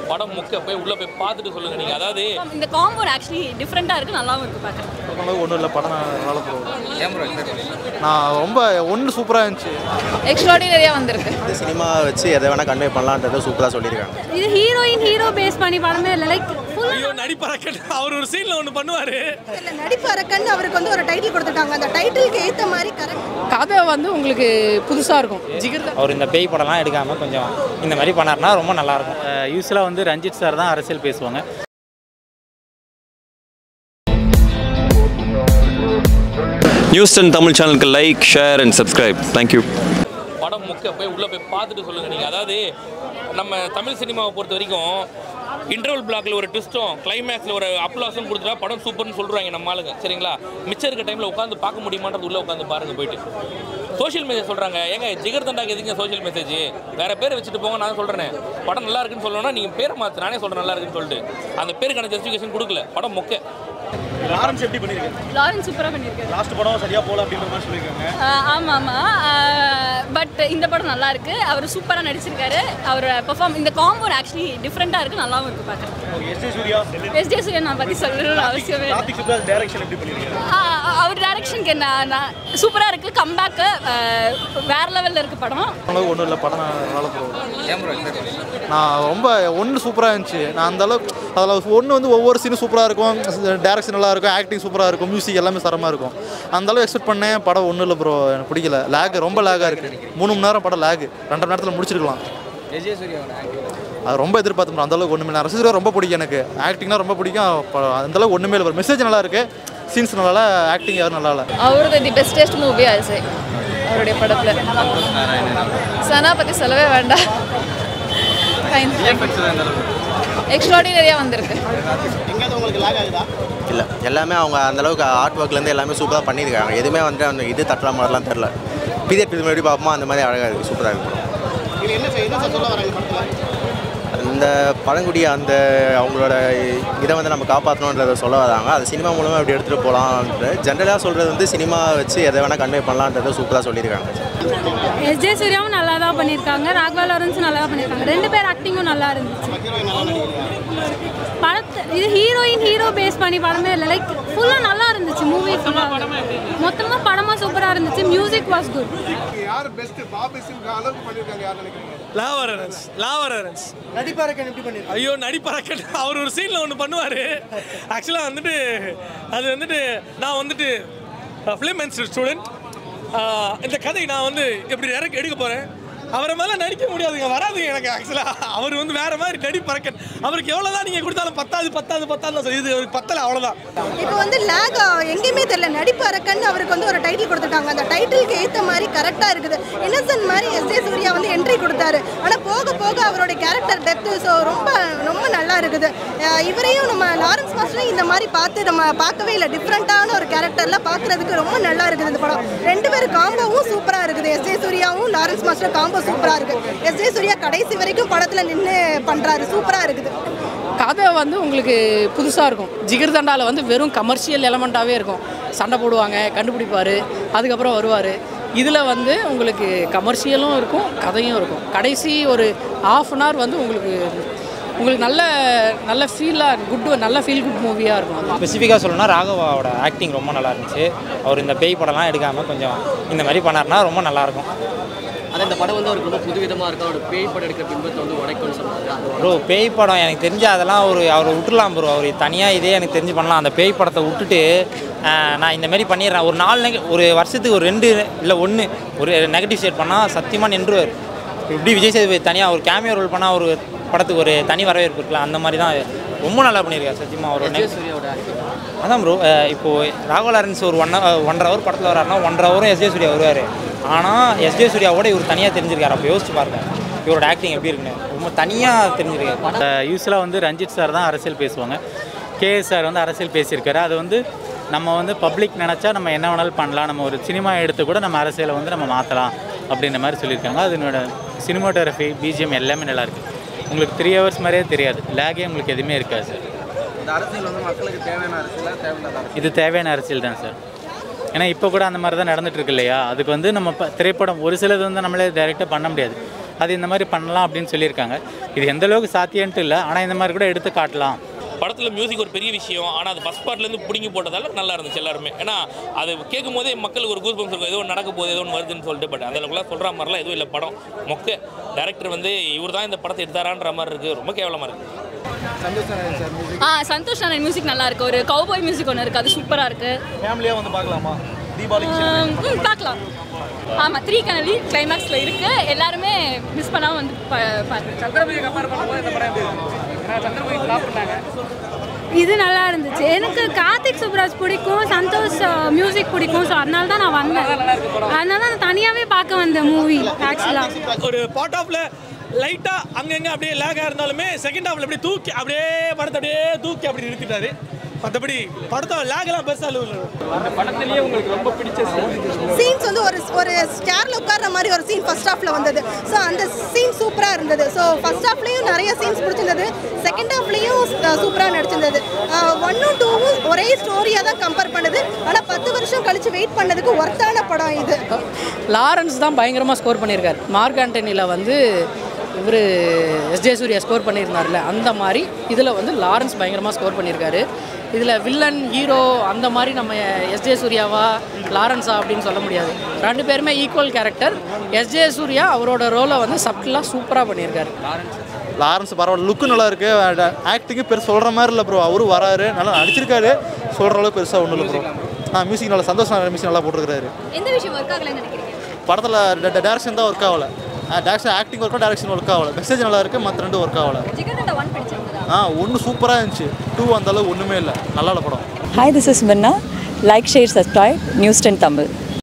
படம் முக்க போய் உள்ள போய் பார்த்துட்டு சொல்லுங்க நீங்க அதாவது இந்த காம்போ ஆக்சுவலி டிஃப்ரெண்ட்டாக இருக்குது நல்லாவும் இருக்குது பார்க்குறேன் ஒன்றும் இல்லை படம் நல்லா போகும் நான் ரொம்ப ஒன்று சூப்பராக இருந்துச்சு எக்ஸ்ட்ராடினரியாக வந்திருக்கு இந்த சினிமா வச்சு எதை வேணால் கன்வே பண்ணலான்றதை சூப்பராக சொல்லியிருக்காங்க இது ஹீரோயின் ஹீரோ பேஸ் பண்ணி படமே இல்லை லைக் ஃபுல் ஐயோ நடிப்பறக்கன் அவர் ஒரு சீன்ல ஒன்று பண்ணுவாரு இல்ல நடிப்பு அரக்கன் அவருக்கு வந்து ஒரு டைட்டில் கொடுத்துருக்காங்க அந்த டைட்டிலுக்கு ஏத்த மாதிரி கரெக்ட் கதை வந்து உங்களுக்கு புதுசாக இருக்கும் ஜிகிர் அவர் இந்த பேய் படம்லாம் எடுக்காமல் கொஞ்சம் இந்த மாதிரி பண்ணாருன்னா ரொம்ப நல்லாயிருக்கும் யூஸ்வலாக வந்து ரஞ்சித் சார் தான் அரசியல் பேசுவாங்க நியூஸ் டென் தமிழ் சேனலுக்கு like share and subscribe thank you படம் முக்க போய் உள்ள போய் பார்த்துட்டு சொல்லுங்க நீங்க அதாவது நம்ம தமிழ் சினிமாவை பொறுத்த வரைக்கும் இன்டர்வல் பிளாக்ல ஒரு ட்விஸ்ட்டும் கிளைமேக்ஸில் ஒரு அப்ளாஸும் கொடுத்துட்டா படம் சூப்பர்னு சொல்றாங்க நம்ம ஆளுங்க சரிங்களா மிச்சம் இருக்க டைமில் உட்காந்து பார்க்க முடியுமான்றது உள்ள உட்காந்து பாருங்க போயிட்டு சோஷியல் மெசேஜ் சொல்றாங்க ஏங்க ஜிகர் தண்டாக்கு எதுங்க சோஷியல் மெசேஜ் வேற பேரை வச்சுட்டு போங்க நான் சொல்றேன் படம் நல்லா இருக்குன்னு சொல்லணும்னா நீங்க பேரை மாத்து நானே சொல்றேன் நல்லா இருக்குன்னு சொல்லிட்டு அந்த பேருக்கான ஜஸ்டிஃபிகேஷன் கொடுக்கல படம் மொக்க லாரன்ஸ் எப்படி பண்ணியிருக்காங்க லாரன்ஸ் சூப்பராக பண்ணியிருக்காரு லாஸ்ட் படம் சரியாக போகல அப்படின்ற மாதிரி சொல்லியிருக்காங்க ஆமாம் ஆமாம் பட் இந்த படம் நல்லா இருக்கு அவர் சூப்பராக நடிச்சிருக்காரு அவர் பெர்ஃபார்ம் இந்த காம்போ ஆக்சுவலி டிஃப்ரெண்ட்டாக இருக்குது நல்லாவும் இருக்குது பார்க்குறேன் S J Suriya S J சூரியன் நான் பற்றி சொல்லணும்னு அவசியமே இல்லை. கார்த்திக் சுப்ராஜ் டைரக்ஷன் எப்படி பண்ணியிருக்காங்க ஆ, அவர் டேரக்ஷனுக்கு என்ன நான் சூப்பராக இருக்குது கம்பேக்கு வேற லெவலில் இருக்குது படம் ஒன்றும் இல்லை படம் நல்லா போகும் நான் ரொம்ப ஒன்று சூப்பராக இருந்துச்சு நான் அந்த அளவுக்கு அதில் ஒன்று வந்து ஒவ்வொரு சீனும் சூப்பராக இருக்கும் டேரக்ஷன் நல்லா இருக்கும் ஆக்டிங் சூப்பராக இருக்கும் மியூசிக் எல்லாமே தரமாக இருக்கும் அந்த அளவு எக்ஸ்பெக்ட் பண்ணேன் படம் ஒன்றும் இல்லை ப்ரோ எனக்கு பிடிக்கல லேக் ரொம்ப லேக்காக இருக்குது மூணு மணி நேரம் படம் லேக் ரெண்டரை மணி நேரத்தில் முடிச்சிருக்கலாம் அது ரொம்ப எதிர்பார்த்து bro. அந்த அளவுக்கு ஒன்றுமே இல்லை ரசிகர் ரொம்ப பிடிக்கும் எனக்கு ஆக்டிங்னா ரொம்ப பிடிக்கும் ப- அந்த அளவுக்கு ஒன்றுமே இல்லை மெசேஜ் நல்லா இருக்கு சீன்ஸ் நல்லா இல்லை ஆக்டிங் யாரும் நல்லா இல்லை அவரது தி பெஸ்டஸ்ட் மூவி ஆசை அவருடைய படத்தில் சனா பற்றி சொல்லவே வேண்டாம் எக்ஸ்ட்ராடினரியாக வந்திருக்கு இல்லை எல்லாமே அவங்க அந்த அளவுக்கு ஆர்ட் ஒர்க்லேருந்து எல்லாமே சூப்பராக பண்ணியிருக்காங்க எதுவுமே வந்து அந்த இது தட்டுற மாதிரிலாம் தெரில பீரியட் இது மாதிரி பார்ப்போமா அந்த மாதிரி அழகாக இருக்குது சூப்பராக இருக்குது அந்த பழங்குடி அந்த அவங்களோட இதை வந்து நம்ம காப்பாற்றணுன்றதை சொல்ல வராங்க அது சினிமா மூலமாக அப்படி எடுத்துகிட்டு போகலான்ட்டு ஜென்ரலாக சொல்கிறது வந்து சினிமா வச்சு எதை வேணால் கன்வே பண்ணலான்றதை சூப்பராக சொல்லியிருக்காங்க எஸ் ஜே சூர்யாவும் நல்லா தான் பண்ணியிருக்காங்க ராகவா லாரன்ஸும் நல்லா தான் பண்ணியிருக்காங்க ரெண்டு பேர் ஆக்டிங்கும் நல்லா இருந்துச்சு படத்தை இது ஹீரோயின் ஹீரோ பேஸ் பண்ணி படமே இல்லை லைக் ஃபுல்லாக நல்லா இருந்துச்சு மூவி ஃபுல்லாக மொத்தமாக படமாக சூப்பராக இருந்துச்சு மியூசிக் வாஸ் குட் யார் பெஸ்ட் பாபிசிங் அளவுக்கு பண்ணிருக்காங்க யார் நினைக்கிறீங்க லாவரன்ஸ் லாவரன்ஸ் நடிப்பாரக்கன் எப்படி பண்ணியிருக்காங்க ஐயோ நடிப்பறக்கன் அவர் ஒரு சீனில் ஒன்று பண்ணுவார் ஆக்சுவலாக வந்துட்டு அது வந்துட்டு நான் வந்துட்டு ஃபிலிம் இன்ஸ்டியூட் ஸ்டூடெண்ட் இந்த கதை நான் வந்து எப்படி இறக்க எடுக்க போகிறேன் அவரை மேலே நடிக்க முடியாதுங்க வராதுங்க எனக்கு ஆக்சுவலாக அவர் வந்து வேற மாதிரி நடிப்பறக்கன் அவருக்கு எவ்வளோ தான் நீங்கள் கொடுத்தாலும் பத்தாது பத்தாது பத்தாது சொல்லி இது அவருக்கு பத்தலை அவ்வளோதான் இப்போ வந்து லேக் எங்கேயுமே தெரியல நடிப்பு அரக்கன் அவருக்கு வந்து ஒரு டைட்டில் கொடுத்துருக்காங்க அந்த டைட்டிலுக்கு ஏத்த மாதிரி கரெக்டா இருக்குது இன்னசென்ட் மாதிரி எஸ் ஜே சூர்யா வந்து என்ட்ரி கொடுத்தாரு ஆனா போக போக அவருடைய கேரக்டர் டெப்த் ஸோ ரொம்ப ரொம்ப நல்லா இருக்குது அஹ் இவரையும் நம்ம லாரன்ஸ் மாஸ்டரையும் இந்த மாதிரி பார்த்து நம்ம பார்க்கவே இல்லை டிஃப்ரெண்ட்டான ஒரு கேரக்டர்ல பார்க்கறதுக்கு ரொம்ப நல்லா இருக்குது இந்த படம் ரெண்டு பேரும் காம்போவும் சூப்பரா இருக்குது எஸ் ஜே சூர்யாவும் லாரன்ஸ் மாஸ்டர் காம்போ சூப்பரா இருக்கு எஸ் ஜே சூர்யா கடைசி வரைக்கும் படத்துல நின்று பண்றாரு சூப்பரா இருக்குது கதை வந்து உங்களுக்கு புதுசாக இருக்கும் ஜிகிர் தண்டாவில் வந்து வெறும் கமர்ஷியல் எலமெண்ட்டாகவே இருக்கும் சண்டை போடுவாங்க கண்டுபிடிப்பார் அதுக்கப்புறம் வருவார் இதில் வந்து உங்களுக்கு கமர்ஷியலும் இருக்கும் கதையும் இருக்கும் கடைசி ஒரு ஆஃப் அன் ஹவர் வந்து உங்களுக்கு உங்களுக்கு நல்ல நல்ல ஃபீலாக குட் நல்ல ஃபீல் குட் மூவியாக இருக்கும் ஸ்பெசிஃபிக்காக சொல்லணும்னா ராகவாவோட ஆக்டிங் ரொம்ப நல்லா இருந்துச்சு அவர் இந்த பேய் படம்லாம் எடுக்காமல் கொஞ்சம் இந்த மாதிரி பண்ணாருன்னா ரொம்ப நல்லாயிருக்கும் ஆனால் இந்த படம் வந்து அவருக்கு ரொம்ப புதுவிதமாக இருக்கும் அவரோட பேய் படம் எடுக்கிற பிம்பத்தை வந்து உடைக்கும்னு சொன்னாங்க அது ப்ரோ பேய் படம் எனக்கு தெரிஞ்சு அதெல்லாம் ஒரு அவரை விட்டுலாம் ப்ரோ அவர் தனியாக இதே எனக்கு தெரிஞ்சு பண்ணலாம் அந்த பேய் படத்தை விட்டுட்டு ஆஹ், நான் இந்த மாதிரி பண்ணிடுறேன் ஒரு நாலு நெக ஒரு வருஷத்துக்கு ஒரு ரெண்டு இல்லை ஒன்று ஒரு நெகட்டிவ் ஷேட் பண்ணால் சத்தியமாக நின்றுவார் இப்படி விஜய் சேதுபதி தனியாக ஒரு கேமியோ ரோல் பண்ணால் ஒரு படத்துக்கு ஒரு தனி வரவேற்பு இருக்குல்ல அந்த மாதிரி தான் ரொம்ப நல்லா பண்ணியிருக்காரு சத்தியமாக ஒரு நெக- சூர்யாவோட acting. அதான் ப்ரோ இப்போது ராகவ லாரன்ஸ் ஒரு ஒன் ஒன்றரை ஹவர் படத்தில் வராருன்னா ஒன்றரை ஹவரும் எஸ்ஜே சூர்யா வருவார் ஆனால் எஸ்ஜே சூர்யாவோட இவர் தனியாக தெரிஞ்சிருக்காரு அப்போ யோசிச்சு பாருங்க இவரோட ஆக்டிங் எப்படி இருக்குன்னு ரொம்ப தனியாக தெரிஞ்சிருக்காரு யூஸ்வலாக வந்து ரஞ்சித் சார் தான் அரசியல் பேசுவாங்க கேஎஸ் சார் வந்து அரசியல் பேசியிருக்காரு அது வந்து நம்ம வந்து பப்ளிக் நினச்சா நம்ம என்ன வேணாலும் பண்ணலாம் நம்ம ஒரு சினிமா எடுத்து கூட நம்ம அரசியலை வந்து நம்ம மாற்றலாம் அப்படின்ற மாதிரி சொல்லியிருக்காங்க அதனோட சினிமாட்டோகிராஃபி பிஜிஎம் எல்லாமே நல்லா இருக்கு உங்களுக்கு த்ரீ ஹவர்ஸ் மாதிரியே தெரியாது லேகே உங்களுக்கு எதுவுமே இருக்காது சார் இந்த அரசியல் வந்து மக்களுக்கு தேவையான அரசியலாக தேவையில்லாத அரசியல் இது தேவையான அரசியல் தான் சார் ஏன்னா இப்போ கூட அந்த மாதிரி தான் நடந்துட்டு இருக்கு இல்லையா அதுக்கு வந்து நம்ம ப- திரைப்படம் ஒரு சிலது வந்து நம்மளே டைரெக்டாக பண்ண முடியாது அது இந்த மாதிரி பண்ணலாம் அப்படின்னு சொல்லியிருக்காங்க இது எந்த அளவுக்கு சாத்தியன்ட்டு இல்லை ஆனால் இந்த மாதிரி கூட எடுத்து காட்டலாம் படத்தில் மியூசிக் ஒரு பெரிய விஷயம் ஆனால் அது ஃபஸ்ட் பார்ட்லேருந்து பிடிங்கி போட்டதால நல்லா இருந்துச்சு எல்லாருமே ஏன்னா அது கேட்கும் போதே மக்களுக்கு ஒரு கூஸ் இருக்கும் ஏதோ ஒன்று நடக்க போகுது ஏதோ ஒன்று வருதுன்னு சொல்லிட்டு பட் அந்த அளவுக்குலாம் சொல்கிற மாதிரிலாம் எதுவும் இல்லை படம் மொக்க டேரக்டர் வந்து இவர் தான் இந்த படத்தை எடுத்தாரான்ற மாதிரி இருக்குது ரொம்ப கேவலமாக இருக்குது ஆ சந்தோஷ் நாராயண் மியூசிக் நல்லா இருக்கு ஒரு கவுபாய் மியூசிக் ஒன்று இருக்கு அது சூப்பராக இருக்கு ஃபேமிலியாக வந்து பார்க்கலாமா தீபாவளிக்கு ஆம், ம், பார்க்கலாம் ஆமாம் த்ரீ கனவி கிளைமேக்ஸில் இருக்கு எல்லாருமே மிஸ் பண்ணாமல் வந்து பா- பார்த்து இது நல்லா இருந்துச்சு எனக்கு கார்த்திக் சுப்ராஜ் பிடிக்கும் சந்தோஷ் மியூசிக் பிடிக்கும் ஸோ அதனால தான் நான் வந்தேன் அதனால தான் நான் தனியாகவே பார்க்க வந்தேன் மூவி ஆக்சுவலாக ஒரு பார்ட் ஆஃப்ல லைட்டா அங்கங்க அப்படியே லேகா இருந்தாலுமே செகண்ட் ஹாஃப்ல அப்படியே தூக்கி அப்படியே படத்தை அப்படியே தூக்கி அப்படி நிறுத்திட்டாரு மற்றபடி படத்தை லேகெல்லாம் பெருசா இல்லை அந்த படத்துலயே உங்களுக்கு ரொம்ப பிடிச்ச சீன்ஸ் வந்து ஒரு ஒரு சேர்ல உட்கார்ற மாதிரி ஒரு சீன் ஃபர்ஸ்ட் ஹாஃப்ல வந்தது ஸோ அந்த சீன் சூப்பராக இருந்தது ஸோ ஃபர்ஸ்ட் ஹாஃப்லேயும் நிறைய சீன்ஸ் பிடிச்சிருந்தது செகண்ட் ஹாஃப்லேயும் சூப்பராக நடிச்சிருந்தது ஒன்னும் டூவும் ஒரே ஸ்டோரியாக தான் கம்பேர் பண்ணுது ஆனால் பத்து வருஷம் கழிச்சு வெயிட் பண்ணதுக்கு ஒர்த்தான படம் இது லாரன்ஸ் தான் பயங்கரமாக ஸ்கோர் பண்ணியிருக்காரு மார்க் ஆண்டனியில் வந்து இவர் எஸ்ஜே சூர்யா ஸ்கோர் பண்ணியிருந்தார்ல அந்த மாதிரி இதில் வந்து லாரன்ஸ் பயங்கரமாக ஸ்கோர் பண்ணியிருக்காரு இதில் வில்லன் ஹீரோ அந்த மாதிரி நம்ம எஸ்ஜே சூர்யாவா லாரன்ஸா அப்படின்னு சொல்ல முடியாது ரெண்டு பேருமே ஈக்குவல் கேரக்டர் எஸ்ஜே சூர்யா அவரோட ரோலை வந்து சப்டிலாக சூப்பராக பண்ணியிருக்காரு லாரன்ஸ் பரவாயில்ல லுக்கு நல்லா இருக்கு ஆக்டிங்கு பெருசு சொல்கிற மாதிரி இல்லை ப்ரோ அவரும் வராரு நல்லா நடிச்சிருக்காரு சொல்கிற அளவுக்கு பெருசாக ஒன்றும் இல்லை ப்ரோ ஆ மியூசிக் நல்லா சந்தோஷம் மியூசிக் நல்லா போட்டிருக்காரு எந்த விஷயம் ஒர்க் ஆகலைன்னு நினைக்கிறீங்க படத்தில் டேரக்ஷன் தான் ஒர்க் ஆகல டேரக்ஷன் ஆக்டிங் ஒர்க்கும் டேரக்ஷன் ஒர்க் ஆகல மெசேஜ் நல்லா இருக்கு மற்ற ரெண்டும் ஒர்க் ஆகல ஜிகர்தண்டா ஒன் பிடிச்சிருந்ததா ஆ ஒன்று சூப்பராக இருந்துச்சு டூ அந்த அளவுக்கு ஒன்றுமே இல்லை நல்லா இல்லை படம் Hi, this is Minna. Like, share, subscribe. News 10 Tamil.